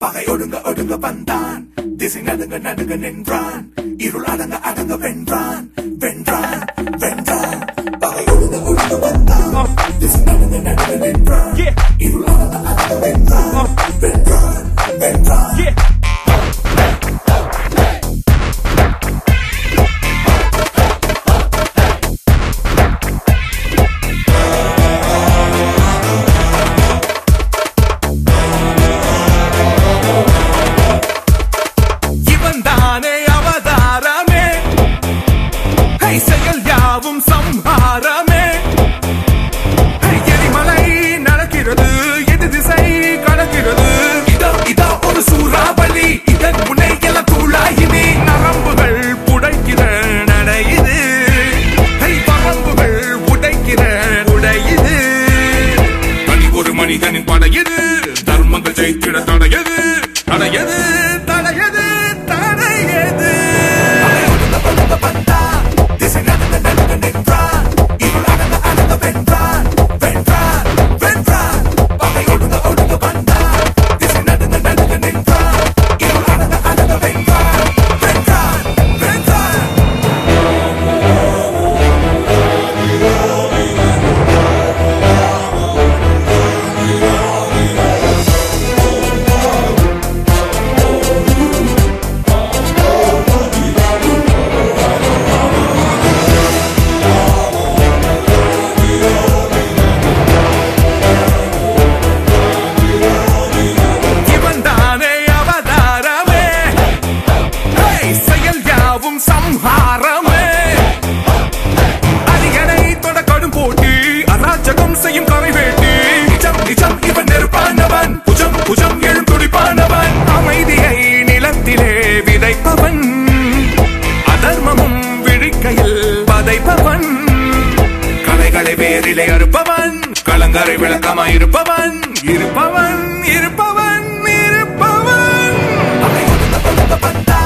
பகை ஒடுங்க ஒடுங்க வந்தான் திசை நடுங்க நடுங்க நின்றான் இருள் அடங்க அடங்க வென்றான் வென்றான் வென்றான் பகை ஒடுங்க ஒடுங்க வந்தான் திசை நடுங்க நடுங்க நின்றான் இருள் அடங்க அடங்க வென்றான் வென்றான் வென்றான் இவன் தானே அவதாரமே ஹை, செயல் யாவும் சம்ஹாரமே ஹை, எரிமலை நடக்கிறது எது திசை கடக்கிறது இதோ இதோ ஒரு சூறாவளி இதன் முனை எல்லாம் தூளாயினி நரம்புகள் புடைக்கிற நடையுது ஹை, வரம்புகள் உடைக்கிற உடையுது தனி ஒரு மனிதனின் படையது தர்மங்கள் ஜெயித்திட தடையது தடையது தடையது தடையது பகை ஒடுங்க ஒடுங்க வந்தான் திசை நடுங்க நடுங்க நின்றான் இருள் அடங்க அடங்க வென்றான் வென்றான் வென்றான் பகை ஒடுங்க ஒடுங்க வந்தான் திசை நடுங்க நடுங்க நின்றான் இருள் அடங்க அடங்க வென்றான் வென்றான் வென்றான் இவன் தானே அவதாரமே ஹை, செயல் யாவும் சம்ஹாரமே அரியணை தொட கடும் போட்டி அராஜகம் செய்யும் கரை வேட்டி நிஜம் நிஜம் இவன் நெருப்பானவன் புஜம் புஜம் எழும் துடிப்பானவன் அமைதியை நிலத்திலே விதைப்பவன் அதர்மமும் விழிக்கையில் பதைப்பவன் கலைகளை வேரிலே அறுப்பவன் கலங்கரை விளக்கமாய் இருப்பவன் இருப்பவன் இருப்பவன் இருப்பவன் பகை ஒடுங்க ஒடுங்க வந்தான்